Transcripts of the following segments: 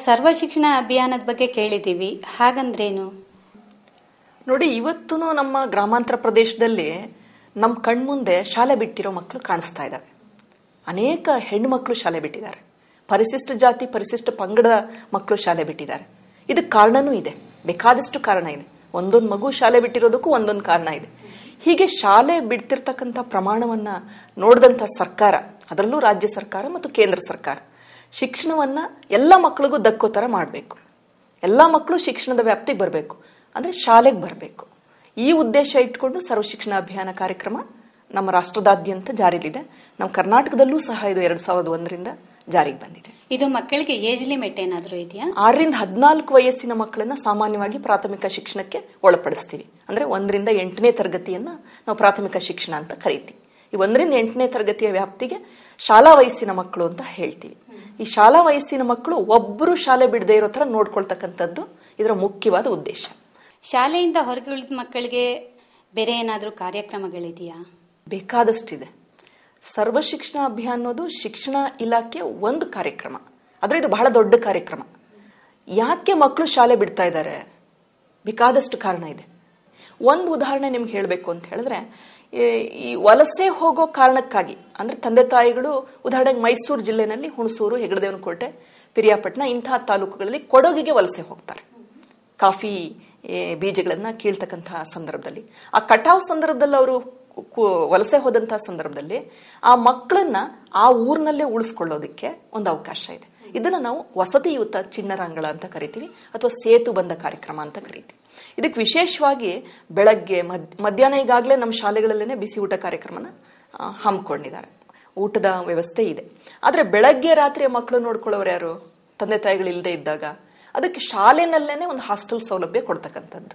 ಸರ್ವ ಶಿಕ್ಷಣ ಅಭಿಯಾನದ ಬಗ್ಗೆ ಕೇಳಿದ್ದೀವಿ ಹಾಗಂದ್ರೇನು ನೋಡಿ ಇವತ್ತು ನಮ್ಮ ಗ್ರಾಮಾಂತರ ಪ್ರದೇಶದಲ್ಲಿ ನಮ್ಮ ಕಣ್ಮುಂದೆ ಶಾಲೆ ಬಿಟ್ಟಿರೋ ಮಕ್ಕಳು ಕಾಣಿಸ್ತಾ ಇದ್ದಾವೆ ಅನೇಕ ಹೆಣ್ಮಕ್ಳು ಶಾಲೆ ಬಿಟ್ಟಿದ್ದಾರೆ ಪರಿಶಿಷ್ಟ ಜಾತಿ ಪರಿಶಿಷ್ಟ ಪಂಗಡದ ಮಕ್ಕಳು ಶಾಲೆ ಬಿಟ್ಟಿದ್ದಾರೆ ಇದಕ್ಕೆ ಕಾರಣನೂ ಇದೆ ಬೇಕಾದಷ್ಟು ಕಾರಣ ಇದೆ ಒಂದೊಂದು ಮಗು ಶಾಲೆ ಬಿಟ್ಟಿರೋದಕ್ಕೂ ಒಂದೊಂದು ಕಾರಣ ಇದೆ ಹೀಗೆ ಶಾಲೆ ಬಿಡ್ತಿರ್ತಕ್ಕಂಥ ಪ್ರಮಾಣವನ್ನ ನೋಡಿದಂಥ ಸರ್ಕಾರ ಅದರಲ್ಲೂ ರಾಜ್ಯ ಸರ್ಕಾರ ಮತ್ತು ಕೇಂದ್ರ ಸರ್ಕಾರ ಶಿಕ್ಷಣವನ್ನ ಎಲ್ಲ ಮಕ್ಕಳಿಗೂ ದಕ್ಕೋ ಥರ ಮಾಡಬೇಕು ಎಲ್ಲ ಮಕ್ಕಳು ಶಿಕ್ಷಣದ ವ್ಯಾಪ್ತಿಗೆ ಬರಬೇಕು ಅಂದ್ರೆ ಶಾಲೆಗೆ ಬರಬೇಕು ಈ ಉದ್ದೇಶ ಇಟ್ಕೊಂಡು ಸರ್ವ ಶಿಕ್ಷಣ ಅಭಿಯಾನ ಕಾರ್ಯಕ್ರಮ ನಮ್ಮ ರಾಷ್ಟ್ರದಾದ್ಯಂತ ಜಾರಿಲಿದೆ ನಮ್ಮ ಕರ್ನಾಟಕದಲ್ಲೂ ಸಹ ಇದು ಎರಡ್ ಸಾವಿರದ ಒಂದರಿಂದ ಜಾರಿಗೆ ಬಂದಿದೆ ಇದು ಮಕ್ಕಳಿಗೆ ಏಜ್ ಲಿಮಿಟ್ ಏನಾದ್ರೂ ಇದೆಯಾ ಆರರಿಂದ ಹದಿನಾಲ್ಕು ವಯಸ್ಸಿನ ಮಕ್ಕಳನ್ನ ಸಾಮಾನ್ಯವಾಗಿ ಪ್ರಾಥಮಿಕ ಶಿಕ್ಷಣಕ್ಕೆ ಒಳಪಡಿಸ್ತೀವಿ ಅಂದ್ರೆ ಒಂದರಿಂದ ಎಂಟನೇ ತರಗತಿಯನ್ನ ನಾವು ಪ್ರಾಥಮಿಕ ಶಿಕ್ಷಣ ಅಂತ ಕರಿತೀವಿ ಈ ಒಂದರಿಂದ ಎಂಟನೇ ತರಗತಿಯ ವ್ಯಾಪ್ತಿಗೆ ಶಾಲಾ ವಯಸ್ಸಿನ ಮಕ್ಕಳು ಅಂತ ಹೇಳ್ತೀವಿ ಈ ಶಾಲಾ ವಯಸ್ಸಿನ ಮಕ್ಕಳು ಒಬ್ಬರು ಶಾಲೆ ಬಿಡದೇ ಇರೋ ತರ ನೋಡ್ಕೊಳ್ತಕ್ಕಂಥದ್ದು ಇದರ ಮುಖ್ಯವಾದ ಉದ್ದೇಶ ಶಾಲೆಯಿಂದ ಹೊರಗೆ ಉಳಿದ ಮಕ್ಕಳಿಗೆ ಬೇರೆ ಏನಾದ್ರೂ ಕಾರ್ಯಕ್ರಮಗಳಿದೆಯಾ ಬೇಕಾದಷ್ಟಿದೆ ಸರ್ವ ಶಿಕ್ಷಣ ಅಭಿಯಾನ ಅನ್ನೋದು ಶಿಕ್ಷಣ ಇಲಾಖೆಯ ಒಂದು ಕಾರ್ಯಕ್ರಮ ಆದ್ರೆ ಇದು ಬಹಳ ದೊಡ್ಡ ಕಾರ್ಯಕ್ರಮ ಯಾಕೆ ಮಕ್ಕಳು ಶಾಲೆ ಬಿಡ್ತಾ ಇದ್ದಾರೆ ಬೇಕಾದಷ್ಟು ಕಾರಣ ಇದೆ ಒಂದು ಉದಾಹರಣೆ ನಿಮ್ಗೆ ಹೇಳಬೇಕು ಅಂತ ಹೇಳಿದ್ರೆ ಈ- ಈ ವಲಸೆ ಹೋಗೋ ಕಾರಣಕ್ಕಾಗಿ ಅಂದ್ರೆ ತಂದೆ ತಾಯಿಗಳು ಉದಾಹರಣೆಗೆ ಮೈಸೂರು ಜಿಲ್ಲೆನಲ್ಲಿ ಹುಣಸೂರು ಹೆಗಡದೇವನಕೋಟೆ ಪಿರಿಯಾಪಟ್ಟಣ ಇಂತಹ ತಾಲೂಕುಗಳಲ್ಲಿ ಕೊಡಗಿಗೆ ವಲಸೆ ಹೋಗ್ತಾರೆ ಕಾಫಿ ಏ, ಬೀಜಗಳನ್ನ ಕೀಳ್ತಕ್ಕಂತಹ ಸಂದರ್ಭದಲ್ಲಿ ಆ ಕಟಾವ್ ಸಂದರ್ಭದಲ್ಲಿ ಅವರು ವಲಸೆ ಹೋದಂತಹ ಸಂದರ್ಭದಲ್ಲಿ ಆ ಮಕ್ಕಳನ್ನ ಆ ಊರಿನಲ್ಲೇ ಉಳಿಸ್ಕೊಳ್ಳೋದಕ್ಕೆ ಒಂದು ಅವಕಾಶ ಇದೆ ಇದನ್ನ ನಾವು ವಸತಿಯುತ ಚಿಣ್ಣರಾಂಗಳ ಅಂತ ಕರಿತೀವಿ ಅಥವಾ ಸೇತು ಬಂದ ಕಾರ್ಯಕ್ರಮ ಅಂತ ಕರಿತೀವಿ ಇದಕ್ಕೆ ವಿಶೇಷವಾಗಿ ಬೆಳಗ್ಗೆ ಮದ್- ಮಧ್ಯಾಹ್ನ ಈಗಾಗಲೇ ನಮ್ಮ ಶಾಲೆಗಳಲ್ಲೇನೆ ಬಿಸಿ ಊಟ ಕಾರ್ಯಕ್ರಮನ ಆ, ಹಮ್ಮಿಕೊಂಡಿದ್ದಾರೆ ಊಟದ ವ್ಯವಸ್ಥೆ ಇದೆ ಆದ್ರೆ ಬೆಳಗ್ಗೆ ರಾತ್ರಿ ಮಕ್ಕಳು ನೋಡ್ಕೊಳ್ಳೋರು ಯಾರು ತಂದೆ ತಾಯಿಗಳು ಇಲ್ಲದೆ ಇದ್ದಾಗ ಅದಕ್ಕೆ ಶಾಲೆನಲ್ಲೇನೆ ಒಂದು ಹಾಸ್ಟೆಲ್ ಸೌಲಭ್ಯ ಕೊಡ್ತಕ್ಕಂಥದ್ದು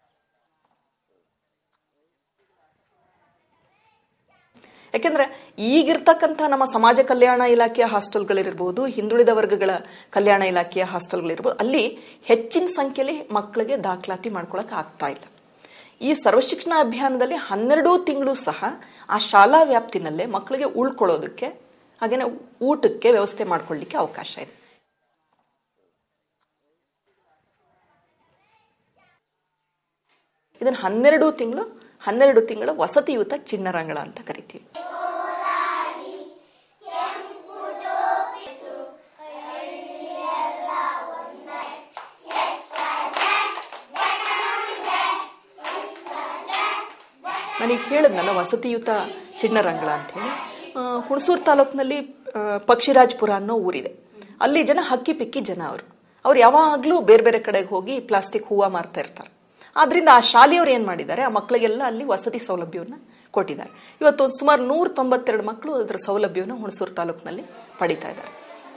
ಯಾಕೆಂದ್ರೆ ಈಗಿರ್ತಕ್ಕಂಥ ನಮ್ಮ ಸಮಾಜ ಕಲ್ಯಾಣ ಇಲಾಖೆಯ ಹಾಸ್ಟೆಲ್ಗಳಿರ್ಬೋದು ಹಿಂದುಳಿದ ವರ್ಗಗಳ ಕಲ್ಯಾಣ ಇಲಾಖೆಯ ಹಾಸ್ಟೆಲ್ಗಳಿರ್ಬೋದು ಅಲ್ಲಿ ಹೆಚ್ಚಿನ ಸಂಖ್ಯೆಯಲ್ಲಿ ಮಕ್ಕಳಿಗೆ ದಾಖಲಾತಿ ಮಾಡ್ಕೊಳಕ್ ಆಗ್ತಾ ಇಲ್ಲ ಈ ಸರ್ವಶಿಕ್ಷಣ ಅಭಿಯಾನದಲ್ಲಿ ಹನ್ನೆರಡು ತಿಂಗಳು ಸಹ ಆ ಶಾಲಾ ವ್ಯಾಪ್ತಿನಲ್ಲೇ ಮಕ್ಕಳಿಗೆ ಉಳ್ಕೊಳ್ಳೋದಕ್ಕೆ ಹಾಗೇನೆ ಊಟಕ್ಕೆ ವ್ಯವಸ್ಥೆ ಮಾಡ್ಕೊಳ್ಳಿಕ್ಕೆ ಅವಕಾಶ ಇದೆ ಇದನ್ನ ಹನ್ನೆರಡು ತಿಂಗಳು ಹನ್ನೆರಡು ತಿಂಗಳ ವಸತಿಯುತ ಚಿಣ್ಣರಂಗಳ ಅಂತ ಕರಿತೀವಿ ನನಗೆ ಹೇಳಿದ್ನಲ್ಲ ವಸತಿಯುತ ಚಿಣ್ಣರಂಗಳ ಅಂತ ಹೇಳಿ ಹುಣಸೂರು ತಾಲೂಕಿನಲ್ಲಿ ಪಕ್ಷಿರಾಜ್ಪುರ ಅನ್ನೋ ಊರಿದೆ ಅಲ್ಲಿ ಜನ ಹಕ್ಕಿ ಪಿಕ್ಕಿ ಜನ ಅವರು ಅವ್ರು ಯಾವಾಗ್ಲೂ ಬೇರೆ ಬೇರೆ ಕಡೆಗೆ ಹೋಗಿ ಪ್ಲಾಸ್ಟಿಕ್ ಹೂವ ಮಾರ್ತಾ ಇರ್ತಾರೆ ಆದ್ರಿಂದ ಆ ಶಾಲೆಯವ್ರು ಏನ್ ಮಾಡಿದ್ದಾರೆ ಆ ಮಕ್ಕಳಿಗೆಲ್ಲ ಅಲ್ಲಿ ವಸತಿ ಸೌಲಭ್ಯವನ್ನ ಕೊಟ್ಟಿದ್ದಾರೆ ಇವತ್ತು ಒಂದು ಸುಮಾರು ನೂರ ತೊಂಬತ್ತೆರಡು ಮಕ್ಕಳು ಅದರ ಸೌಲಭ್ಯವನ್ನು ಹುಣಸೂರು ತಾಲೂಕಿನಲ್ಲಿ ಪಡಿತಾ ಇದ್ದಾರೆ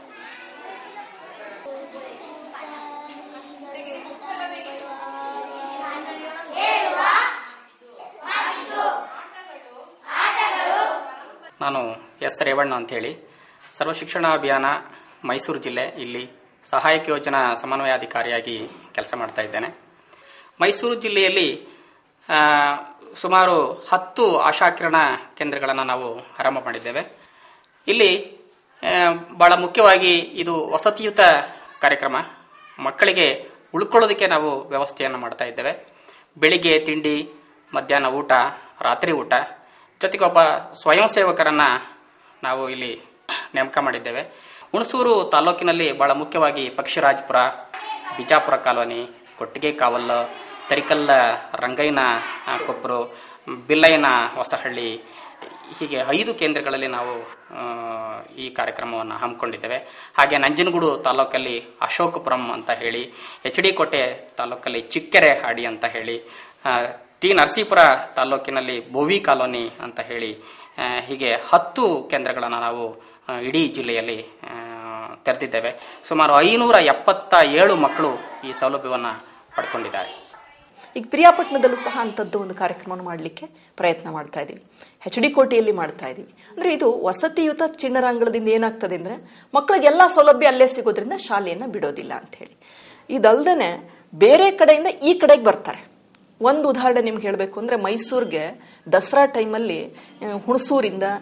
ನಾನು ಎಸ್ ರೇವಣ್ಣ ಅಂತೇಳಿ ಸರ್ವ ಶಿಕ್ಷಣ ಅಭಿಯಾನ ಮೈಸೂರು ಜಿಲ್ಲೆ ಇಲ್ಲಿ ಸಹಾಯಕ ಯೋಜನಾ ಸಮನ್ವಯಾಧಿಕಾರಿಯಾಗಿ ಕೆಲಸ ಮಾಡ್ತಾ ಇದ್ದೇನೆ ಮೈಸೂರು ಜಿಲ್ಲೆಯಲ್ಲಿ ಆ, ಸುಮಾರು ಹತ್ತು ಆಶಾಕಿರಣ ಕೇಂದ್ರಗಳನ್ನು ನಾವು ಆರಂಭ ಮಾಡಿದ್ದೇವೆ ಇಲ್ಲಿ ಆ, ಬಹಳ ಮುಖ್ಯವಾಗಿ ಇದು ವಸತಿಯುತ ಕಾರ್ಯಕ್ರಮ ಮಕ್ಕಳಿಗೆ ಉಳ್ಕೊಳ್ಳೋದಕ್ಕೆ ನಾವು ವ್ಯವಸ್ಥೆಯನ್ನು ಮಾಡ್ತಾ ಇದ್ದೇವೆ ಬೆಳಿಗ್ಗೆ ತಿಂಡಿ ಮಧ್ಯಾಹ್ನ ಊಟ ರಾತ್ರಿ ಊಟ ಜೊತೆಗೆ ಒಬ್ಬ ಸ್ವಯಂ ಸೇವಕರನ್ನ ನಾವು ಇಲ್ಲಿ ನೇಮಕ ಮಾಡಿದ್ದೇವೆ ಹುಣಸೂರು ತಾಲೂಕಿನಲ್ಲಿ ಬಹಳ ಮುಖ್ಯವಾಗಿ ಪಕ್ಷಿರಾಜ್ಪುರ ಬಿಜಾಪುರ ಕಾಲೋನಿ ಕೊಟ್ಟಿಗೆ ಕಾವಲ್ಲು ತರಿಕಲ್ಲ ರಂಗಯ್ಯನ ಆ, ಕೊಪ್ಪರು ಬಿಲ್ಲಯ್ಯನ ಹೊಸಹಳ್ಳಿ ಹೀಗೆ ಐದು ಕೇಂದ್ರಗಳಲ್ಲಿ ನಾವು ಆ, ಈ ಕಾರ್ಯಕ್ರಮವನ್ನು ಹಮ್ಮಿಕೊಂಡಿದ್ದೇವೆ ಹಾಗೆ ನಂಜನಗೂಡು ತಾಲೂಕಲ್ಲಿ ಅಶೋಕಪುರಂ ಅಂತ ಹೇಳಿ ಎಚ್ ಡಿ ಕೋಟೆ ತಾಲೂಕಲ್ಲಿ ಚಿಕ್ಕೆರೆ ಹಾಡಿ ಅಂತ ಹೇಳಿ ಆ, ಟಿ ನರಸೀಪುರ ತಾಲೂಕಿನಲ್ಲಿ ಬೋವಿ ಕಾಲೋನಿ ಅಂತ ಹೇಳಿ ಆ, ಹೀಗೆ ಹತ್ತು ಕೇಂದ್ರಗಳನ್ನು ನಾವು ಆ, ಇಡೀ ಜಿಲ್ಲೆಯಲ್ಲಿ ಆ, ತೆರೆದಿದ್ದೇವೆ ಸುಮಾರು ಐನೂರ ಎಪ್ಪತ್ತ ಏಳು ಮಕ್ಕಳು ಈ ಸೌಲಭ್ಯವನ್ನು ಪಡ್ಕೊಂಡಿದ್ದಾರೆ ಈಗ ಪ್ರಿಯಾಪಟ್ಟಣದಲ್ಲೂ ಸಹ ಅಂಥದ್ದು ಒಂದು ಕಾರ್ಯಕ್ರಮವನ್ನು ಮಾಡಲಿಕ್ಕೆ ಪ್ರಯತ್ನ ಮಾಡ್ತಾ ಇದ್ದೀವಿ ಎಚ್ ಡಿ ಕೋಟೆಯಲ್ಲಿ ಮಾಡ್ತಾ ಇದ್ದೀವಿ ಅಂದ್ರೆ ಇದು ವಸತಿಯುತ ಚಿಣ್ಣರಾಂಗಳದಿಂದ ಏನಾಗ್ತದೆ ಅಂದ್ರೆ ಮಕ್ಕಳಿಗೆಲ್ಲ ಸೌಲಭ್ಯ ಅಲ್ಲೇ ಸಿಗೋದ್ರಿಂದ ಶಾಲೆಯನ್ನ ಬಿಡೋದಿಲ್ಲ ಅಂತ ಹೇಳಿ ಇದಲ್ದೇನೆ ಬೇರೆ ಕಡೆಯಿಂದ ಈ ಕಡೆಗೆ ಬರ್ತಾರೆ ಒಂದು ಉದಾಹರಣೆ ನಿಮ್ಗೆ ಹೇಳಬೇಕು ಅಂದ್ರೆ ಮೈಸೂರಿಗೆ ದಸರಾ ಟೈಮಲ್ಲಿ ಆ, ಹುಣಸೂರಿಂದ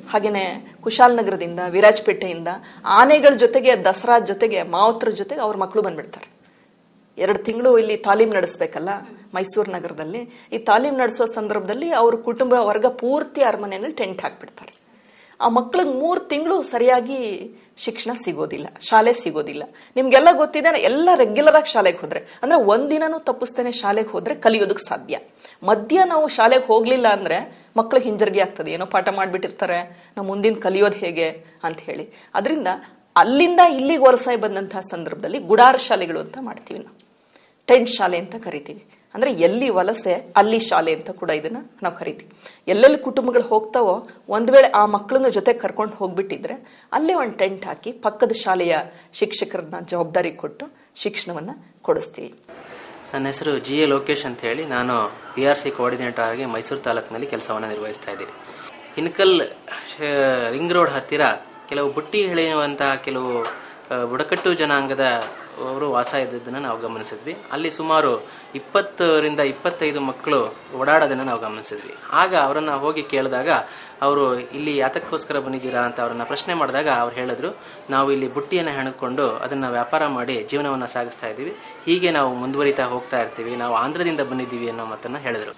ಹಾಗೇನೆ ಕುಶಾಲನಗರದಿಂದ ವಿರಾಜಪೇಟೆಯಿಂದ ಆನೆಗಳ ಜೊತೆಗೆ ದಸರಾ ಜೊತೆಗೆ ಮಾವತರ ಜೊತೆಗೆ ಅವ್ರ ಮಕ್ಕಳು ಬಂದ್ಬಿಡ್ತಾರೆ ಎರಡು ತಿಂಗಳು ಇಲ್ಲಿ ತಾಲೀಮ್ ನಡೆಸಬೇಕಲ್ಲ ಮೈಸೂರು ನಗರದಲ್ಲಿ ಈ ತಾಲೀಮ್ ನಡೆಸೋ ಸಂದರ್ಭದಲ್ಲಿ ಅವ್ರ ಕುಟುಂಬ ವರ್ಗ ಪೂರ್ತಿ ಅರಮನೆಯಲ್ಲಿ ಟೆಂಟ್ ಹಾಕ್ಬಿಡ್ತಾರೆ ಆ ಮಕ್ಳಿಗೆ ಮೂರು ತಿಂಗಳು ಸರಿಯಾಗಿ ಶಿಕ್ಷಣ ಸಿಗೋದಿಲ್ಲ ಶಾಲೆ ಸಿಗೋದಿಲ್ಲ ನಿಮ್ಗೆಲ್ಲ ಗೊತ್ತಿದೆ ಎಲ್ಲ ರೆಗ್ಯುಲರ್ ಆಗಿ ಶಾಲೆಗೆ ಹೋದ್ರೆ ಅಂದ್ರೆ ಒಂದಿನನೂ ತಪ್ಪಿಸ್ತೇನೆ ಶಾಲೆಗೆ ಹೋದ್ರೆ ಕಲಿಯೋದಕ್ಕೆ ಸಾಧ್ಯ ಮಧ್ಯ ನಾವು ಶಾಲೆಗೆ ಹೋಗ್ಲಿಲ್ಲ ಅಂದ್ರೆ ಮಕ್ಳಿಗೆ ಹಿಂಜರಿಕೆ ಆಗ್ತದೆ ಏನೋ ಪಾಠ ಮಾಡ್ಬಿಟ್ಟಿರ್ತಾರೆ ನಾವು ಮುಂದಿನ ಕಲಿಯೋದು ಹೇಗೆ ಅಂತ ಹೇಳಿ ಅದರಿಂದ ಅಲ್ಲಿಂದ ಇಲ್ಲಿಗೆ ವಲಸಾಯಿ ಬಂದಂತಹ ಸಂದರ್ಭದಲ್ಲಿ ಗುಡಾರ ಶಾಲೆಗಳು ಅಂತ ಮಾಡ್ತೀವಿ ನಾವು ಟೆಂಟ್ ಶಾಲೆ ಅಂತ ಕರಿತೀವಿ ಅಂದ್ರೆ ಎಲ್ಲಿ ವಲಸೆ ಅಲ್ಲಿ ಶಾಲೆ ಅಂತ ಕೂಡ ಇದನ್ನ ನಾವು ಕರಿತೀವಿ ಎಲ್ಲೆಲ್ಲಿ ಕುಟುಂಬಗಳು ಹೋಗ್ತಾವೋ ಒಂದ್ ವೇಳೆ ಆ ಮಕ್ಕಳನ್ನ ಜೊತೆ ಕರ್ಕೊಂಡು ಹೋಗ್ಬಿಟ್ಟಿದ್ರೆ ಅಲ್ಲೇ ಒಂದು ಟೆಂಟ್ ಹಾಕಿ ಪಕ್ಕದ ಶಾಲೆಯ ಶಿಕ್ಷಕರನ್ನ ಜವಾಬ್ದಾರಿ ಕೊಟ್ಟು ಶಿಕ್ಷಣವನ್ನ ಕೊಡಿಸ್ತೀವಿ ನನ್ನ ಹೆಸರು ಜಿ ಎ ಲೋಕೇಶ್ ಅಂತ ಹೇಳಿ ನಾನು ಪಿ ಆರ್ ಸಿ ಕೋಆರ್ಡಿನೇಟರ್ ಆಗಿ ಮೈಸೂರು ತಾಲೂಕಿನಲ್ಲಿ ಕೆಲಸವನ್ನು ನಿರ್ವಹಿಸ್ತಾ ಇದ್ದೀನಿ ಹಿನಕಲ್ ಶ- ರಿಂಗ್ ರೋಡ್ ಹತ್ತಿರ ಕೆಲವು ಬುಟ್ಟಿ ಎಳೆಯುವಂತಹ ಕೆಲವು ಆ, ಬುಡಕಟ್ಟು ಜನಾಂಗದ ಅವರು ವಾಸ ಇದ್ದದ್ದನ್ನು ನಾವು ಗಮನಿಸಿದ್ವಿ ಅಲ್ಲಿ ಸುಮಾರು ಇಪ್ಪತ್ತರಿಂದ ಇಪ್ಪತ್ತೈದು ಮಕ್ಕಳು ಓಡಾಡೋದನ್ನು ನಾವು ಗಮನಿಸಿದ್ವಿ ಆಗ ಅವರನ್ನ ಹೋಗಿ ಕೇಳಿದಾಗ ಅವರು ಇಲ್ಲಿ ಯಾತಕ್ಕೋಸ್ಕರ ಬಂದಿದ್ದೀರಾ ಅಂತ ಅವರನ್ನ ಪ್ರಶ್ನೆ ಮಾಡಿದಾಗ ಅವ್ರು ಹೇಳಿದ್ರು ನಾವು ಇಲ್ಲಿ ಬುಟ್ಟಿಯನ್ನು ಹೆಣೆದುಕೊಂಡು ಅದನ್ನ ವ್ಯಾಪಾರ ಮಾಡಿ ಜೀವನವನ್ನು ಸಾಗಿಸ್ತಾ ಇದ್ದೀವಿ ಹೀಗೆ ನಾವು ಮುಂದುವರಿತಾ ಹೋಗ್ತಾ ಇರ್ತೀವಿ ನಾವು ಆಂಧ್ರದಿಂದ ಬಂದಿದ್ದೀವಿ ಅನ್ನೋ ಮಾತನ್ನ ಹೇಳಿದ್ರು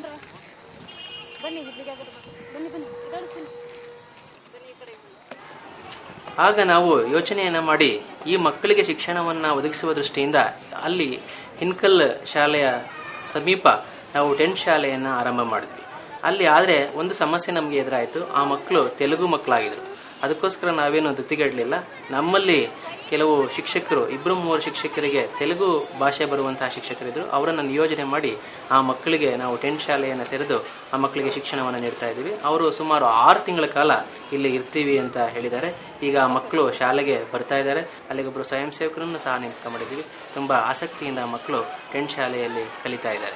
ಆಗ ನಾವು ಯೋಚನೆಯನ್ನ ಮಾಡಿ ಈ ಮಕ್ಕಳಿಗೆ ಶಿಕ್ಷಣವನ್ನ ಒದಗಿಸುವ ದೃಷ್ಟಿಯಿಂದ ಅಲ್ಲಿ ಹಿನ್ಕಲ್ ಶಾಲೆಯ ಸಮೀಪ ನಾವು ಟೆಂಟ್ ಶಾಲೆಯನ್ನ ಆರಂಭ ಮಾಡಿದ್ವಿ ಅಲ್ಲಿ ಆದರೆ ಒಂದು ಸಮಸ್ಯೆ ನಮಗೆ ಎದುರಾಯಿತು ಆ ಮಕ್ಕಳು ತೆಲುಗು ಮಕ್ಕಳಾಗಿದ್ರು ಅದಕ್ಕೋಸ್ಕರ ನಾವೇನು ದತ್ತಿಗೆಡಲಿಲ್ಲ ನಮ್ಮಲ್ಲಿ ಕೆಲವು ಶಿಕ್ಷಕರು ಇಬ್ಬರು ಮೂವರು ಶಿಕ್ಷಕರಿಗೆ ತೆಲುಗು ಭಾಷೆ ಬರುವಂತಹ ಶಿಕ್ಷಕರಿದ್ರು ಅವರನ್ನು ನಿಯೋಜನೆ ಮಾಡಿ ಆ ಮಕ್ಕಳಿಗೆ ನಾವು ಟೆಂಟ್ ಶಾಲೆಯನ್ನು ತೆರೆದು ಆ ಮಕ್ಕಳಿಗೆ ಶಿಕ್ಷಣವನ್ನು ನೀಡ್ತಾ ಇದ್ದೀವಿ ಅವರು ಸುಮಾರು ಆರು ತಿಂಗಳ ಕಾಲ ಇಲ್ಲಿ ಇರ್ತೀವಿ ಅಂತ ಹೇಳಿದ್ದಾರೆ ಈಗ ಆ ಮಕ್ಕಳು ಶಾಲೆಗೆ ಬರ್ತಾ ಇದ್ದಾರೆ ಅಲ್ಲಿಗೊಬ್ಬರು ಸ್ವಯಂ ಸೇವಕರನ್ನು ಸಹ ನೇಮಕ ಮಾಡಿದ್ದೀವಿ ತುಂಬ ಆಸಕ್ತಿಯಿಂದ ಆ ಮಕ್ಕಳು ಟೆಂಟ್ ಶಾಲೆಯಲ್ಲಿ ಕಲಿತಾ ಇದ್ದಾರೆ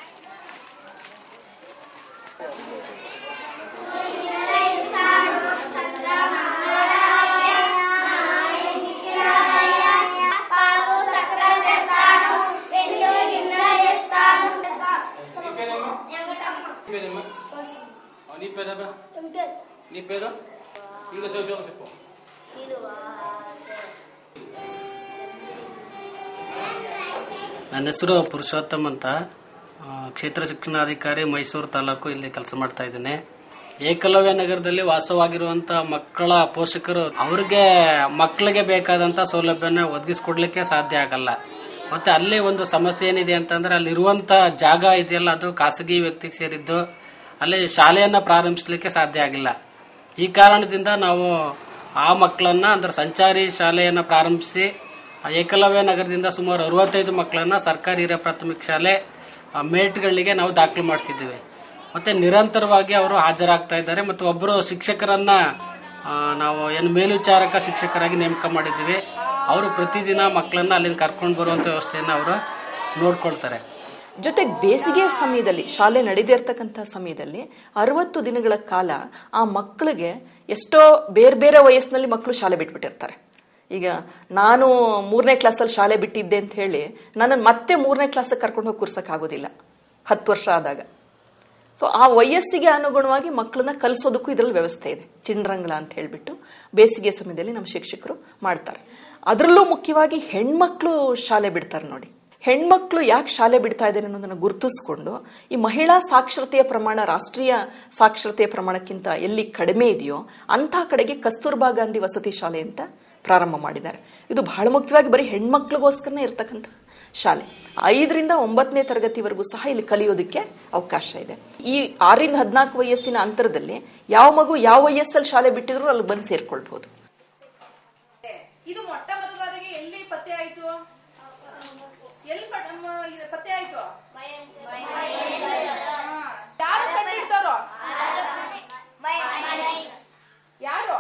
పాలు సక్కర తెస్తాను వెన్ను గిన్నె తెస్తాను నీ పేరు నీ పేరు ఇంకా చదువు చెప్పు ನನ್ನ ಹೆಸರು ಪುರುಷೋತ್ತಮ್ ಅಂತ ಆ, ಕ್ಷೇತ್ರ ಶಿಕ್ಷಣಾಧಿಕಾರಿ ಮೈಸೂರು ತಾಲೂಕು ಇಲ್ಲಿ ಕೆಲಸ ಮಾಡ್ತಾ ಇದ್ದೇನೆ ಏಕಲವ್ಯ ನಗರದಲ್ಲಿ ವಾಸವಾಗಿರುವಂತ ಮಕ್ಕಳ ಪೋಷಕರು ಅವ್ರಿಗೆ ಮಕ್ಕಳಿಗೆ ಬೇಕಾದಂತ ಸೌಲಭ್ಯನ ಒದಗಿಸ್ಕೊಡ್ಲಿಕ್ಕೆ ಸಾಧ್ಯ ಆಗಲ್ಲ ಮತ್ತೆ ಅಲ್ಲಿ ಒಂದು ಸಮಸ್ಯೆ ಏನಿದೆ ಅಂತಂದ್ರೆ ಅಲ್ಲಿರುವಂತ ಜಾಗ ಇದೆಯಲ್ಲ ಅದು ಖಾಸಗಿ ವ್ಯಕ್ತಿಗೆ ಸೇರಿದ್ದು ಅಲ್ಲಿ ಶಾಲೆಯನ್ನ ಪ್ರಾರಂಭಿಸಲಿಕ್ಕೆ ಸಾಧ್ಯ ಆಗಿಲ್ಲ ಈ ಕಾರಣದಿಂದ ನಾವು ಆ ಮಕ್ಕಳನ್ನ ಅಂದ್ರೆ ಸಂಚಾರಿ ಶಾಲೆಯನ್ನ ಪ್ರಾರಂಭಿಸಿ ಆ ಏಕಲವ್ಯ ನಗರದಿಂದ ಸುಮಾರು ಅರವತ್ತೈದು ಮಕ್ಕಳನ್ನ ಸರ್ಕಾರಿ ಹಿರಿಯ ಪ್ರಾಥಮಿಕ ಶಾಲೆ ಆ, ಮೇಟ್ಗಳಿಗೆ ನಾವು ದಾಖಲು ಮಾಡಿಸಿದ್ದೀವಿ ಮತ್ತೆ ನಿರಂತರವಾಗಿ ಅವರು ಹಾಜರಾಗ್ತಾ ಇದ್ದಾರೆ ಮತ್ತು ಒಬ್ಬರು ಶಿಕ್ಷಕರನ್ನ ಆ, ನಾವು ಏನು ಮೇಲ್ವಿಚಾರಕ ಶಿಕ್ಷಕರಾಗಿ ನೇಮಕ ಮಾಡಿದ್ದೀವಿ ಅವರು ಪ್ರತಿದಿನ ಮಕ್ಕಳನ್ನ ಅಲ್ಲಿಂದ ಕರ್ಕೊಂಡು ಬರುವಂತ ವ್ಯವಸ್ಥೆಯನ್ನು ಅವರು ನೋಡ್ಕೊಳ್ತಾರೆ ಜೊತೆಗೆ ಬೇಸಿಗೆ ಸಮಯದಲ್ಲಿ ಶಾಲೆ ನಡೀದೇ ಇರ್ತಕ್ಕಂಥ ಸಮಯದಲ್ಲಿ ಅರವತ್ತು ದಿನಗಳ ಕಾಲ ಆ ಮಕ್ಕಳಿಗೆ ಎಷ್ಟೋ ಬೇರೆ ಬೇರೆ ವಯಸ್ಸಿನಲ್ಲಿ ಮಕ್ಕಳು ಶಾಲೆ ಬಿಟ್ಬಿಟ್ಟಿರ್ತಾರೆ ಈಗ ನಾನು ಮೂರನೇ ಕ್ಲಾಸಲ್ಲಿ ಶಾಲೆ ಬಿಟ್ಟಿದ್ದೆ ಅಂತ ಹೇಳಿ ನನ್ನನ್ನು ಮತ್ತೆ ಮೂರನೇ ಕ್ಲಾಸ್ ಕರ್ಕೊಂಡು ಹೋಗಿ ಕೂರ್ಸಕ್ ಆಗೋದಿಲ್ಲ ಹತ್ತು ವರ್ಷ ಆದಾಗ ಸೊ ಆ ವಯಸ್ಸಿಗೆ ಅನುಗುಣವಾಗಿ ಮಕ್ಕಳನ್ನ ಕಲಿಸೋದಕ್ಕೂ ಇದರಲ್ಲಿ ವ್ಯವಸ್ಥೆ ಇದೆ ಚಿಂಡ್ರಂಗಳ ಅಂತ ಹೇಳ್ಬಿಟ್ಟು ಬೇಸಿಗೆ ಸಮಯದಲ್ಲಿ ನಮ್ಮ ಶಿಕ್ಷಕರು ಮಾಡ್ತಾರೆ ಅದರಲ್ಲೂ ಮುಖ್ಯವಾಗಿ ಹೆಣ್ಮಕ್ಳು ಶಾಲೆ ಬಿಡ್ತಾರೆ ನೋಡಿ ಹೆಣ್ಮಕ್ಳು ಯಾಕೆ ಶಾಲೆ ಬಿಡ್ತಾ ಇದ್ದಾರೆ ಅನ್ನೋದನ್ನ ಗುರುತಿಸ್ಕೊಂಡು ಈ ಮಹಿಳಾ ಸಾಕ್ಷರತೆಯ ಪ್ರಮಾಣ ರಾಷ್ಟ್ರೀಯ ಸಾಕ್ಷರತೆಯ ಪ್ರಮಾಣಕ್ಕಿಂತ ಎಲ್ಲಿ ಕಡಿಮೆ ಇದೆಯೋ ಅಂಥ ಕಡೆಗೆ ಕಸ್ತೂರ್ಬಾ ಗಾಂಧಿ ವಸತಿ ಶಾಲೆ ಅಂತ ಪ್ರಾರಂಭ ಮಾಡಿದ್ದಾರೆ ಇದು ಬಹಳ ಮುಖ್ಯವಾಗಿ ಬರೀ ಹೆಣ್ಮಕ್ಳಿಗೋಸ್ಕರನೇ ಇರ್ತಕ್ಕಂಥ ಶಾಲೆ ಐದರಿಂದ ಒಂಬತ್ತನೇ ತರಗತಿವರೆಗೂ ಸಹ ಇಲ್ಲಿ ಕಲಿಯೋದಕ್ಕೆ ಅವಕಾಶ ಇದೆ ಈ ಆರರಿಂದ ಹದಿನಾಲ್ಕು ವಯಸ್ಸಿನ ಅಂತರದಲ್ಲಿ ಯಾವ ಮಗು ಯಾವ ವಯಸ್ಸಲ್ಲಿ ಶಾಲೆ ಬಿಟ್ಟಿದ್ರು ಅಲ್ಲಿ ಬಂದು ಸೇರ್ಕೊಳ್ಬಹುದು ಇದು ಮೊಟ್ಟ ಮೊದಲಾಗಿ ಎಲ್ಲಿ ಪತ್ತೆ ಆಯ್ತು ಎಲ್ಲಿ ಪ- ನಮ್ಮ ಇದು ಪತ್ತೆ ಆಯ್ತು ಹಾ. ಯಾರು ಕಂಡಿಡ್ತಾರೋ ಯಾರು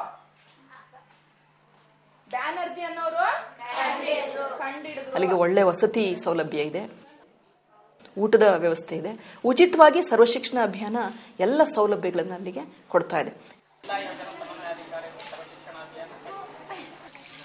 ಬ್ಯಾನರ್ಜಿ ಅನ್ನೋರು ಕಂಡಿಡಿದ್ರು ಅಲ್ಲಿಗೆ ಒಳ್ಳೆ ವಸತಿ ಸೌಲಭ್ಯ ಇದೆ ಊಟದ ವ್ಯವಸ್ಥೆ ಇದೆ ಉಚಿತವಾಗಿ ಸರ್ವಶಿಕ್ಷಣ ಅಭಿಯಾನ ಎಲ್ಲ ಸೌಲಭ್ಯಗಳನ್ನು ಅಲ್ಲಿಗೆ ಕೊಡ್ತಾ ಇದೆ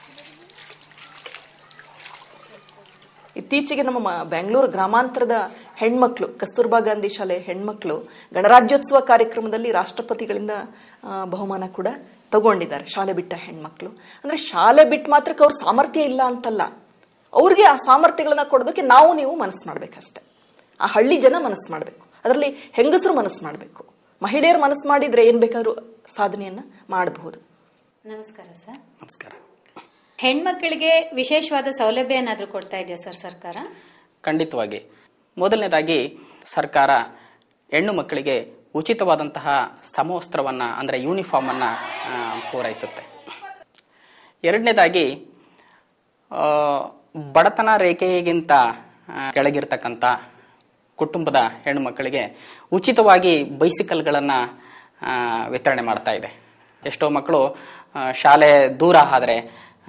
ಇತ್ತೀಚೆಗೆ ನಮ್ಮ ಮ- ಬೆಂಗಳೂರು ಗ್ರಾಮಾಂತರದ ಹೆಣ್ಮಕ್ಳು ಕಸ್ತೂರ್ಬಾ ಗಾಂಧಿ ಶಾಲೆ ಹೆಣ್ಮಕ್ಳು ಗಣರಾಜ್ಯೋತ್ಸವ ಕಾರ್ಯಕ್ರಮದಲ್ಲಿ ರಾಷ್ಟ್ರಪತಿಗಳಿಂದ ಆ, ಬಹುಮಾನ ಕೂಡ ತಗೊಂಡಿದ್ದಾರೆ ಶಾಲೆ ಬಿಟ್ಟ ಹೆಣ್ಮಕ್ಳು ಅಂದ್ರೆ ಶಾಲೆ ಬಿಟ್ಟು ಮಾತ್ರಕ್ಕೆ ಅವ್ರ ಸಾಮರ್ಥ್ಯ ಇಲ್ಲ ಅಂತಲ್ಲ ಅವ್ರಿಗೆ ಆ ಸಾಮರ್ಥ್ಯಗಳನ್ನ ಕೊಡೋದಕ್ಕೆ ನಾವು ನೀವು ಮನಸ್ಸು ಮಾಡ್ಬೇಕಷ್ಟೆ ಆ ಹಳ್ಳಿ ಜನ ಮನಸ್ಸು ಮಾಡಬೇಕು ಅದರಲ್ಲಿ ಹೆಂಗಸರು ಮನಸ್ಸು ಮಾಡಬೇಕು ಮಹಿಳೆಯರು ಮನಸ್ಸು ಮಾಡಿದ್ರೆ ಏನ್ ಬೇಕಾದ್ರೂ ಸಾಧನೆಯನ್ನ ಮಾಡಬಹುದು ನಮಸ್ಕಾರ ಸರ್ ನಮಸ್ಕಾರ ಹೆಣ್ಮಕ್ಳಿಗೆ ವಿಶೇಷವಾದ ಸೌಲಭ್ಯ ಏನಾದ್ರೂ ಕೊಡ್ತಾ ಇದೆಯಾ ಸರ್ ಸರ್ಕಾರ ಖಂಡಿತವಾಗಿ ಮೊದಲನೇದಾಗಿ ಸರ್ಕಾರ ಹೆಣ್ಣು ಮಕ್ಕಳಿಗೆ ಉಚಿತವಾದಂತಹ ಸಮವಸ್ತ್ರವನ್ನ ಅಂದ್ರೆ ಯೂನಿಫಾರ್ಮ್ ಅನ್ನ ಆ, ಪೂರೈಸುತ್ತೆ ಎರಡನೇದಾಗಿ ಆ, ಬಡತನ ರೇಖೆಗಿಂತ ಆ, ಕೆಳಗಿರ್ತಕ್ಕಂಥ ಕುಟುಂಬದ ಹೆಣ್ಣು ಮಕ್ಕಳಿಗೆ ಉಚಿತವಾಗಿ ಬೈಸಿಕಲ್ಗಳನ್ನ ಆ, ವಿತರಣೆ ಮಾಡ್ತಾ ಇದೆ ಎಷ್ಟೋ ಮಕ್ಕಳು ಆ, ಶಾಲೆ ದೂರ ಆದರೆ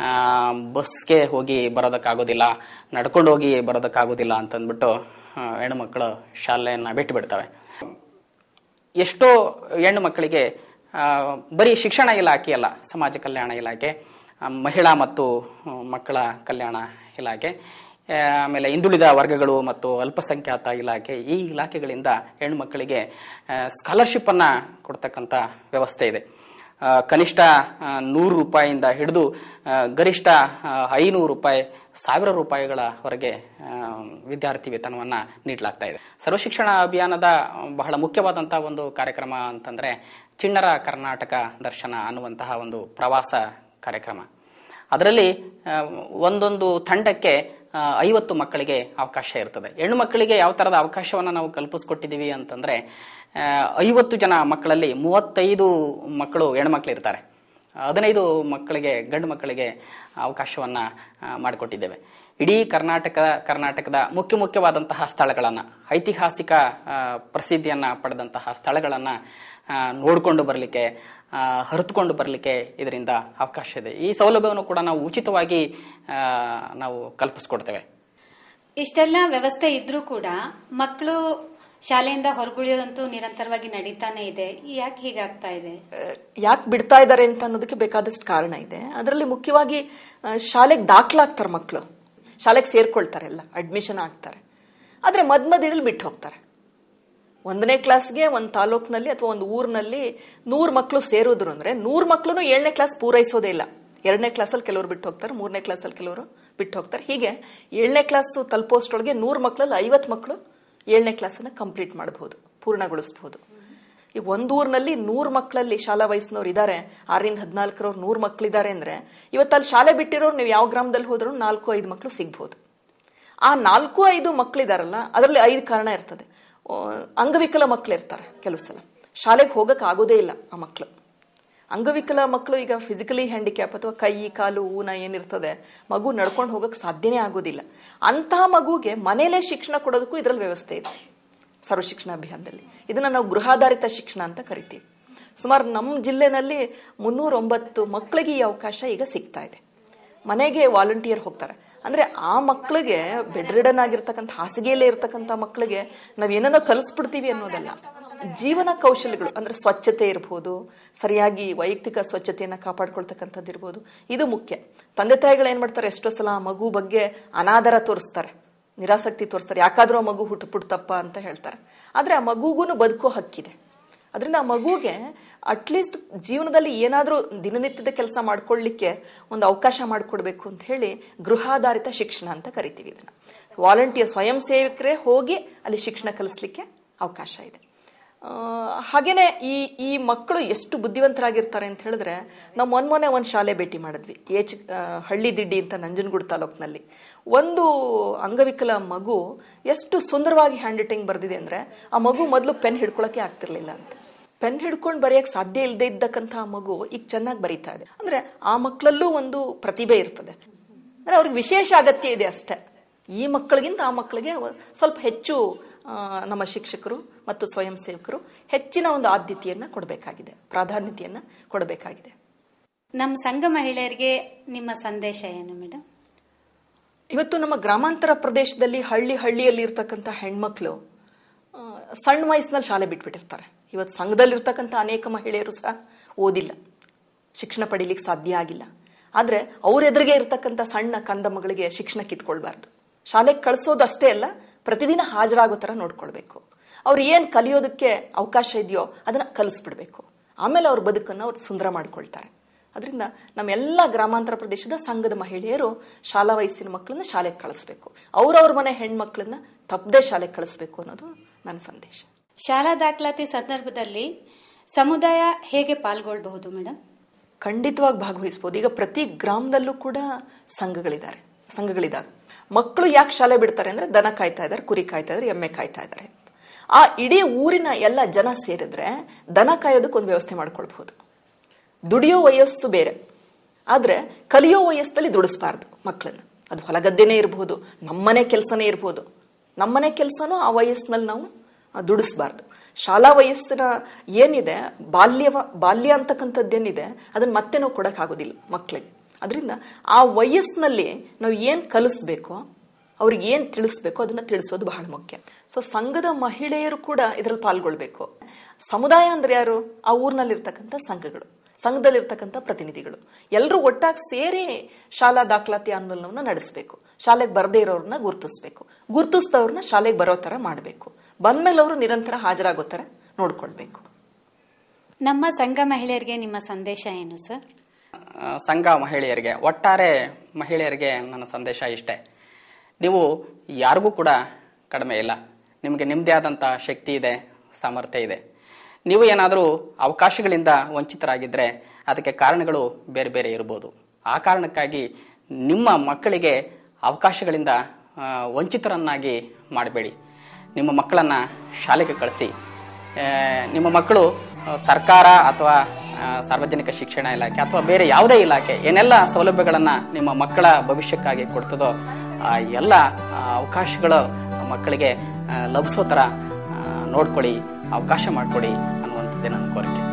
ಬಸ್ಗೆ ಹೋಗಿ ಬರೋದಕ್ಕಾಗೋದಿಲ್ಲ ನಡ್ಕೊಂಡು ಹೋಗಿ ಬರೋದಕ್ಕಾಗೋದಿಲ್ಲ ಅಂತಂದ್ಬಿಟ್ಟು ಆ, ಹೆಣ್ಣು ಮಕ್ಕಳು ಶಾಲೆಯನ್ನ ಬಿಟ್ಟು ಬಿಡ್ತವೆ ಎಷ್ಟೋ ಹೆಣ್ಣು ಮಕ್ಕಳಿಗೆ ಆ, ಬರೀ ಶಿಕ್ಷಣ ಇಲಾಖೆ ಅಲ್ಲ ಸಮಾಜ ಕಲ್ಯಾಣ ಇಲಾಖೆ ಆ, ಮಹಿಳಾ ಮತ್ತು ಆ, ಮಕ್ಕಳ ಕಲ್ಯಾಣ ಇಲಾಖೆ ಆ, ಆಮೇಲೆ ಹಿಂದುಳಿದ ವರ್ಗಗಳು ಮತ್ತು ಅಲ್ಪಸಂಖ್ಯಾತ ಇಲಾಖೆ ಈ ಇಲಾಖೆಗಳಿಂದ ಹೆಣ್ಣು ಮಕ್ಕಳಿಗೆ ಸ್ಕಾಲರ್ಶಿಪ್ ಅನ್ನ ಕೊಡ್ತಕ್ಕಂಥ ವ್ಯವಸ್ಥೆ ಇದೆ ಆ, ಕನಿಷ್ಠ ಆ, ನೂರು ರೂಪಾಯಿಯಿಂದ ಹಿಡಿದು ಆ, ಗರಿಷ್ಠ ಆ, ಐನೂರು ರೂಪಾಯಿ ಸಾವಿರ ರೂಪಾಯಿಗಳವರೆಗೆ ಆ, ವಿದ್ಯಾರ್ಥಿ ವೇತನವನ್ನ ನೀಡಲಾಗ್ತಾ ಇದೆ ಸರ್ವಶಿಕ್ಷಣ ಅಭಿಯಾನದ ಬಹಳ ಮುಖ್ಯವಾದಂತಹ ಒಂದು ಕಾರ್ಯಕ್ರಮ ಅಂತಂದ್ರೆ ಚಿಣ್ಣರ ಕರ್ನಾಟಕ ದರ್ಶನ ಅನ್ನುವಂತಹ ಒಂದು ಪ್ರವಾಸ ಕಾರ್ಯಕ್ರಮ ಅದರಲ್ಲಿ ಆ, ಒಂದೊಂದು ತಂಡಕ್ಕೆ ಆ, ಐವತ್ತು ಮಕ್ಕಳಿಗೆ ಅವಕಾಶ ಇರ್ತದೆ ಹೆಣ್ಣು ಮಕ್ಕಳಿಗೆ ಯಾವ ತರದ ಅವಕಾಶವನ್ನ ನಾವು ಕಲ್ಪಿಸ್ಕೊಟ್ಟಿದೀವಿ ಅಂತಂದ್ರೆ ಆ, ಐವತ್ತು ಜನ ಮಕ್ಕಳಲ್ಲಿ ಮೂವತ್ತೈದು ಮಕ್ಕಳು ಹೆಣ್ಮಕ್ಳು ಇರ್ತಾರೆ ಹದಿನೈದು ಮಕ್ಕಳಿಗೆ ಗಂಡು ಮಕ್ಕಳಿಗೆ ಅವಕಾಶವನ್ನ ಆ, ಮಾಡಿಕೊಟ್ಟಿದ್ದೇವೆ ಇಡೀ ಕರ್ನಾಟಕ ಕರ್ನಾಟಕದ ಮುಖ್ಯ ಮುಖ್ಯವಾದಂತಹ ಸ್ಥಳಗಳನ್ನ ಐತಿಹಾಸಿಕ ಆ, ಪ್ರಸಿದ್ಧಿಯನ್ನ ಪಡೆದಂತಹ ಸ್ಥಳಗಳನ್ನ ಆ, ನೋಡ್ಕೊಂಡು ಬರಲಿಕ್ಕೆ ಹರಿದುಕೊಂಡು ಬರಲಿಕ್ಕೆ ಇದರಿಂದ ಅವಕಾಶ ಇದೆ ಈ ಸೌಲಭ್ಯವನ್ನು ಕೂಡ ನಾವು ಉಚಿತವಾಗಿ ಆ, ನಾವು ಕಲ್ಪಿಸ್ಕೊಡ್ತೇವೆ ಇಷ್ಟೆಲ್ಲ ವ್ಯವಸ್ಥೆ ಇದ್ರೂ ಕೂಡ ಮಕ್ಕಳು ಶಾಲೆಯಿಂದ ಹೊರಗುಳಿಯೋದಂತೂ ನಿರಂತರವಾಗಿ ನಡೀತಾನೆ ಇದೆ ಯಾಕೆ ಹೀಗಾಗ್ತಾ ಇದೆ ಯಾಕೆ ಬಿಡ್ತಾ ಇದ್ದಾರೆ ಅಂತ ಅನ್ನೋದಕ್ಕೆ ಬೇಕಾದಷ್ಟು ಕಾರಣ ಇದೆ ಅದರಲ್ಲಿ ಮುಖ್ಯವಾಗಿ ಆ, ಶಾಲೆಗೆ ದಾಖಲಾಗ್ತಾರೆ ಮಕ್ಕಳು ಶಾಲೆಗೆ ಸೇರ್ಕೊಳ್ತಾರೆ ಎಲ್ಲ ಅಡ್ಮಿಷನ್ ಆಗ್ತಾರೆ ಆದ್ರೆ ಮಧ್ಯ ಮಧ್ಯದಲ್ಲಿ ಬಿಟ್ಟು ಹೋಗ್ತಾರೆ ಒಂದನೇ ಕ್ಲಾಸ್ಗೆ ಒಂದು ತಾಲೂಕ್ನಲ್ಲಿ ಅಥವಾ ಒಂದು ಊರಿನಲ್ಲಿ ನೂರು ಮಕ್ಕಳು ಸೇರಿದ್ರು ಅಂದ್ರೆ ನೂರು ಮಕ್ಕಳು ಏಳನೇ ಕ್ಲಾಸ್ ಪೂರೈಸೋದೇ ಇಲ್ಲ ಎರಡನೇ ಕ್ಲಾಸಲ್ಲಿ ಕೆಲವರು ಬಿಟ್ಟು ಹೋಗ್ತಾರೆ ಮೂರನೇ ಕ್ಲಾಸಲ್ಲಿ ಕೆಲವರು ಬಿಟ್ಟು ಹೋಗ್ತಾರೆ ಹೀಗೆ ಏಳನೇ ಕ್ಲಾಸ್ ತಲುಪೋಷ್ಟೊಳಗೆ ನೂರು ಮಕ್ಕಳಲ್ಲಿ ಐವತ್ತು ಮಕ್ಕಳು ಏಳನೇ ಕ್ಲಾಸನ್ನ ಕಂಪ್ಲೀಟ್ ಮಾಡಬಹುದು ಪೂರ್ಣಗೊಳಿಸಬಹುದು ಈಗ ಒಂದು ಊರಿನಲ್ಲಿ ನೂರು ಮಕ್ಕಳಲ್ಲಿ ಶಾಲಾ ವಯಸ್ಸಿನವ್ರು ಇದ್ದಾರೆ ಆರರಿಂದ ಹದಿನಾಲ್ಕರವ್ರು ನೂರು ಮಕ್ಕಳಿದ್ದಾರೆ ಅಂದ್ರೆ ಇವತ್ತು ಅಲ್ಲಿ ಶಾಲೆ ಬಿಟ್ಟಿರೋರು ನೀವು ಯಾವ ಗ್ರಾಮದಲ್ಲಿ ಹೋದ್ರೂ ನಾಲ್ಕು ಐದು ಮಕ್ಕಳು ಸಿಗ್ಬೋದು ಆ ನಾಲ್ಕು ಐದು ಮಕ್ಕಳಿದಾರಲ್ಲ ಅದರಲ್ಲಿ ಐದು ಕಾರಣ ಇರ್ತದೆ ಆ, ಅಂಗವಿಕಲ ಮಕ್ಕಳು ಇರ್ತಾರೆ ಕೆಲವು ಸಲ ಶಾಲೆಗೆ ಹೋಗಕ್ ಆಗೋದೇ ಇಲ್ಲ ಆ ಮಕ್ಕಳು ಅಂಗವಿಕಲ ಮಕ್ಕಳು ಈಗ ಫಿಸಿಕಲಿ ಹ್ಯಾಂಡಿಕ್ಯಾಪ್ ಅಥವಾ ಕೈ ಕಾಲು ಊನ ಏನಿರ್ತದೆ ಮಗು ನಡ್ಕೊಂಡು ಹೋಗಕ್ ಸಾಧ್ಯನೇ ಆಗೋದಿಲ್ಲ ಅಂತಹ ಮಗುಗೆ ಮನೇಲೆ ಶಿಕ್ಷಣ ಕೊಡೋದಕ್ಕೂ ಇದರಲ್ಲಿ ವ್ಯವಸ್ಥೆ ಇದೆ ಸರ್ವ ಶಿಕ್ಷಣ ಅಭಿಯಾನದಲ್ಲಿ ಇದನ್ನ ನಾವು ಗೃಹಾಧಾರಿತ ಶಿಕ್ಷಣ ಅಂತ ಕರಿತೀವಿ ಸುಮಾರು ನಮ್ಮ ಜಿಲ್ಲೆನಲ್ಲಿ ಮುನ್ನೂರೊಂಬತ್ತು ಮಕ್ಕಳಿಗೆ ಈ ಅವಕಾಶ ಈಗ ಸಿಗ್ತಾ ಇದೆ ಮನೆಗೆ ವಾಲಂಟಿಯರ್ ಹೋಗ್ತಾರೆ ಅಂದ್ರೆ ಆ ಮಕ್ಕಳಿಗೆ ಬೆಡ್ ರಿಡನ್ ಆಗಿರ್ತಕ್ಕಂಥ ಹಾಸಿಗೆಯಲ್ಲೇ ಇರ್ತಕ್ಕಂಥ ಮಕ್ಕಳಿಗೆ ನಾವ್ ಏನನ್ನೋ ಕಲಿಸ್ಬಿಡ್ತೀವಿ ಅನ್ನೋದಲ್ಲ ಜೀವನ ಕೌಶಲ್ಯಗಳು ಅಂದ್ರೆ ಸ್ವಚ್ಛತೆ ಇರ್ಬೋದು ಸರಿಯಾಗಿ ವೈಯಕ್ತಿಕ ಸ್ವಚ್ಛತೆಯನ್ನ ಕಾಪಾಡ್ಕೊಳ್ತಕ್ಕಂಥದ್ದು ಇರ್ಬೋದು ಇದು ಮುಖ್ಯ ತಂದೆ ತಾಯಿಗಳು ಏನ್ ಮಾಡ್ತಾರೆ ಎಷ್ಟೋ ಸಲ ಆ ಮಗು ಬಗ್ಗೆ ಅನಾದರ ತೋರಿಸ್ತಾರೆ ನಿರಾಸಕ್ತಿ ತೋರಿಸ್ತಾರೆ ಯಾಕಾದ್ರೂ ಆ ಮಗು ಹುಟ್ಟು ಪುಟ್ಟಪ್ಪ ಅಂತ ಹೇಳ್ತಾರೆ ಆದ್ರೆ ಆ ಮಗುಗೂ ಬದುಕೋ ಹಕ್ಕಿದೆ ಅದರಿಂದ ಆ ಮಗುಗೆ ಅಟ್ಲೀಸ್ಟ್ ಜೀವನದಲ್ಲಿ ಏನಾದ್ರೂ ದಿನನಿತ್ಯದ ಕೆಲಸ ಮಾಡ್ಕೊಳ್ಳಿಕ್ಕೆ ಒಂದು ಅವಕಾಶ ಮಾಡಿಕೊಡ್ಬೇಕು ಅಂತ ಹೇಳಿ ಗೃಹಾಧಾರಿತ ಶಿಕ್ಷಣ ಅಂತ ಕರಿತೀವಿ ಇದನ್ನ ವಾಲಂಟಿಯರ್ ಸ್ವಯಂ ಸೇವಕರೇ ಹೋಗಿ ಅಲ್ಲಿ ಶಿಕ್ಷಣ ಕಲಿಸ್ಲಿಕ್ಕೆ ಅವಕಾಶ ಇದೆ ಆ, ಹಾಗೇನೆ ಈ ಈ ಮಕ್ಕಳು ಎಷ್ಟು ಬುದ್ಧಿವಂತರಾಗಿರ್ತಾರೆ ಅಂತ ಹೇಳಿದ್ರೆ ನಾವು ಮೊನ್ನೆ ಮೊನ್ನೆ ಒಂದು ಶಾಲೆ ಭೇಟಿ ಮಾಡಿದ್ವಿ ಏಚ್ ಆ, ಹಳ್ಳಿ ದಿಡ್ಡಿ ಅಂತ ನಂಜನಗೂಡು ತಾಲೂಕಿನಲ್ಲಿ ಒಂದು ಅಂಗವಿಕಲ ಮಗು ಎಷ್ಟು ಸುಂದರವಾಗಿ ಹ್ಯಾಂಡ್ ರೈಟಿಂಗ್ ಬರೆದಿದೆ ಅಂದ್ರೆ ಆ ಮಗು ಮೊದಲು ಪೆನ್ ಹಿಡ್ಕೊಳಕ್ಕೆ ಆಗ್ತಿರ್ಲಿಲ್ಲ ಅಂತ ಪೆನ್ ಹಿಡ್ಕೊಂಡು ಬರೆಯಕ್ಕೆ ಸಾಧ್ಯ ಇಲ್ಲದೆ ಇದ್ದಕ್ಕಂಥ ಮಗು ಈಗ ಚೆನ್ನಾಗಿ ಬರೀತಾ ಇದೆ ಅಂದ್ರೆ ಆ ಮಕ್ಕಳಲ್ಲೂ ಒಂದು ಪ್ರತಿಭೆ ಇರ್ತದೆ ಅಂದ್ರೆ ಅವ್ರಿಗೆ ವಿಶೇಷ ಅಗತ್ಯ ಇದೆ ಅಷ್ಟೇ ಈ ಮಕ್ಕಳಿಗಿಂತ ಆ ಮಕ್ಕಳಿಗೆ ಒ- ಸ್ವಲ್ಪ ಹೆಚ್ಚು ಆ, ನಮ್ಮ ಶಿಕ್ಷಕರು ಮತ್ತು ಸ್ವಯಂ ಸೇವಕರು ಹೆಚ್ಚಿನ ಒಂದು ಆದ್ಯತೆಯನ್ನ ಕೊಡಬೇಕಾಗಿದೆ ಪ್ರಾಧಾನ್ಯತೆಯನ್ನ ಕೊಡಬೇಕಾಗಿದೆ ನಮ್ಮ ಸಂಘ ಮಹಿಳೆಯರಿಗೆ ನಿಮ್ಮ ಸಂದೇಶ ಏನು ಮೇಡಮ್ ಇವತ್ತು ನಮ್ಮ ಗ್ರಾಮಾಂತರ ಪ್ರದೇಶದಲ್ಲಿ ಹಳ್ಳಿ ಹಳ್ಳಿಯಲ್ಲಿ ಇರ್ತಕ್ಕಂಥ ಹೆಣ್ಮಕ್ಳು ಆ, ಸಣ್ಣ ವಯಸ್ಸಿನಲ್ಲಿ ಶಾಲೆ ಬಿಟ್ಬಿಟ್ಟಿರ್ತಾರೆ ಇವತ್ತು ಸಂಘದಲ್ಲಿರ್ತಕ್ಕಂಥ ಅನೇಕ ಮಹಿಳೆಯರು ಸಹ ಓದಿಲ್ಲ ಶಿಕ್ಷಣ ಪಡಿಲಿಕ್ಕೆ ಸಾಧ್ಯ ಆಗಿಲ್ಲ ಆದ್ರೆ ಅವ್ರ ಎದುರಿಗೆ ಇರ್ತಕ್ಕಂಥ ಸಣ್ಣ ಕಂದ ಮಗಳಿಗೆ ಶಿಕ್ಷಣ ಕಿತ್ಕೊಳ್ಬಾರ್ದು ಶಾಲೆಗೆ ಕಳಿಸೋದಷ್ಟೇ ಅಲ್ಲ ಪ್ರತಿದಿನ ಹಾಜರಾಗೋ ತರ ನೋಡ್ಕೊಳ್ಬೇಕು ಅವ್ರು ಏನ್ ಕಲಿಯೋದಕ್ಕೆ ಅವಕಾಶ ಇದೆಯೋ ಅದನ್ನ ಕಲಿಸ್ಬಿಡ್ಬೇಕು ಆಮೇಲೆ ಅವ್ರ ಬದುಕನ್ನು ಅವ್ರು ಸುಂದರ ಮಾಡ್ಕೊಳ್ತಾರೆ ಅದರಿಂದ ನಮ್ಮೆಲ್ಲ ಗ್ರಾಮಾಂತರ ಪ್ರದೇಶದ ಸಂಘದ ಮಹಿಳೆಯರು ಶಾಲಾ ವಯಸ್ಸಿನ ಮಕ್ಕಳನ್ನ ಶಾಲೆಗೆ ಕಳಿಸ್ಬೇಕು ಅವ್ರವ್ರ ಮನೆ ಹೆಣ್ಮಕ್ಳನ್ನ ತಪ್ಪದೆ ಶಾಲೆಗೆ ಕಳಿಸ್ಬೇಕು ಅನ್ನೋದು ನನ್ನ ಸಂದೇಶ ಶಾಲಾ ದಾಖಲಾತಿ ಸಂದರ್ಭದಲ್ಲಿ ಸಮುದಾಯ ಹೇಗೆ ಪಾಲ್ಗೊಳ್ಬಹುದು ಮೇಡಮ್ ಖಂಡಿತವಾಗಿ ಭಾಗವಹಿಸಬಹುದು ಈಗ ಪ್ರತಿ ಗ್ರಾಮದಲ್ಲೂ ಕೂಡ ಸಂಘಗಳಿದ್ದಾರೆ ಸಂಘಗಳಿದ್ದಾವೆ ಮಕ್ಕಳು ಯಾಕೆ ಶಾಲೆ ಬಿಡ್ತಾರೆ ಅಂದ್ರೆ ದನ ಕಾಯ್ತಾ ಇದ್ದಾರೆ ಕುರಿ ಕಾಯ್ತಾ ಇದ್ದಾರೆ ಎಮ್ಮೆ ಕಾಯ್ತಾ ಇದ್ದಾರೆ ಆ ಇಡೀ ಊರಿನ ಎಲ್ಲ ಜನ ಸೇರಿದ್ರೆ ದನ ಕಾಯೋದಕ್ಕೆ ಒಂದು ವ್ಯವಸ್ಥೆ ಮಾಡ್ಕೊಳ್ಬಹುದು ದುಡಿಯೋ ವಯಸ್ಸು ಬೇರೆ ಆದ್ರೆ ಕಲಿಯೋ ವಯಸ್ಸಲ್ಲಿ ದುಡಿಸ್ಬಾರ್ದು ಮಕ್ಕಳನ್ನ ಅದು ಹೊಲಗದ್ದೆನೇ ಇರಬಹುದು ನಮ್ಮನೆ ಕೆಲಸನೇ ಇರಬಹುದು ನಮ್ಮನೆ ಕೆಲಸನೂ ಆ ವಯಸ್ಸಿನಲ್ಲಿ ನಾವು ಆ, ದುಡಿಸ್ಬಾರ್ದು ಶಾಲಾ ವಯಸ್ಸಿನ ಏನಿದೆ ಬಾಲ್ಯವ ಬಾಲ್ಯ ಅಂತಕ್ಕಂಥದ್ದೇನಿದೆ ಅದನ್ನ ಮತ್ತೆ ನಾವು ಕೊಡಕ್ಕಾಗೋದಿಲ್ಲ ಮಕ್ಕಳಿಗೆ ಅದರಿಂದ ಆ ವಯಸ್ಸಿನಲ್ಲಿ ನಾವು ಏನ್ ಕಲಿಸ್ಬೇಕೋ ಅವ್ರಿಗೆ ಏನ್ ತಿಳಿಸ್ಬೇಕೋ ಅದನ್ನ ತಿಳಿಸೋದು ಬಹಳ ಮುಖ್ಯ ಸೊ ಸಂಘದ ಮಹಿಳೆಯರು ಕೂಡ ಇದರಲ್ಲಿ ಪಾಲ್ಗೊಳ್ಬೇಕು ಸಮುದಾಯ ಅಂದ್ರೆ ಯಾರು ಆ ಊರಿನಲ್ಲಿರ್ತಕ್ಕಂಥ ಸಂಘಗಳು ಸಂಘದಲ್ಲಿರ್ತಕ್ಕಂಥ ಪ್ರತಿನಿಧಿಗಳು ಎಲ್ಲರೂ ಒಟ್ಟಾಗಿ ಸೇರಿ ಶಾಲಾ ದಾಖಲಾತಿ ಆಂದೋಲನವನ್ನ ನಡೆಸಬೇಕು ಶಾಲೆಗೆ ಬರದೇ ಇರೋರನ್ನ ಗುರುತಿಸ್ಬೇಕು ಗುರುತಿಸಿದವ್ರನ್ನ ಶಾಲೆಗೆ ಬರೋ ತರ ಮಾಡಬೇಕು ಬಂದ್ಮೇಲೆ ಅವರು ನಿರಂತರ ಹಾಜರಾಗೋ ತರ ನೋಡ್ಕೊಳ್ಬೇಕು ನಮ್ಮ ಸಂಘ ಮಹಿಳೆಯರಿಗೆ ನಿಮ್ಮ ಸಂದೇಶ ಏನು ಸರ್ ಆ, ಸಂಘ ಮಹಿಳೆಯರಿಗೆ ಒಟ್ಟಾರೆ ಮಹಿಳೆಯರಿಗೆ ನನ್ನ ಸಂದೇಶ ಇಷ್ಟೇ ನೀವು ಯಾರಿಗೂ ಕೂಡ ಕಡಿಮೆ ಇಲ್ಲ ನಿಮಗೆ ನಿಮ್ಮದೇ ಆದಂಥ ಶಕ್ತಿ ಇದೆ ಸಾಮರ್ಥ್ಯ ಇದೆ ನೀವು ಏನಾದರೂ ಅವಕಾಶಗಳಿಂದ ವಂಚಿತರಾಗಿದ್ದರೆ ಅದಕ್ಕೆ ಕಾರಣಗಳು ಬೇರೆ ಬೇರೆ ಇರ್ಬೋದು ಆ ಕಾರಣಕ್ಕಾಗಿ ನಿಮ್ಮ ಮಕ್ಕಳಿಗೆ ಅವಕಾಶಗಳಿಂದ ಆ, ವಂಚಿತರನ್ನಾಗಿ ಮಾಡಬೇಡಿ ನಿಮ್ಮ ಮಕ್ಕಳನ್ನು ಶಾಲೆಗೆ ಕಳಿಸಿ ಆ, ನಿಮ್ಮ ಮಕ್ಕಳು ಆ, ಸರ್ಕಾರ ಅಥವಾ ಆ, ಸಾರ್ವಜನಿಕ ಶಿಕ್ಷಣ ಇಲಾಖೆ ಅಥವಾ ಬೇರೆ ಯಾವುದೇ ಇಲಾಖೆ ಏನೆಲ್ಲ ಸೌಲಭ್ಯಗಳನ್ನು ನಿಮ್ಮ ಮಕ್ಕಳ ಭವಿಷ್ಯಕ್ಕಾಗಿ ಕೊಡ್ತದೋ ಆ ಎಲ್ಲ ಆ, ಅವಕಾಶಗಳು ಮಕ್ಕಳಿಗೆ ಆ, ಲಭಿಸೋ ಥರ ಆ, ನೋಡ್ಕೊಳ್ಳಿ ಅವಕಾಶ ಮಾಡಿಕೊಡಿ ಅನ್ನುವಂಥದ್ದೇ ನನ್ನ ಕೋರಿಕೆ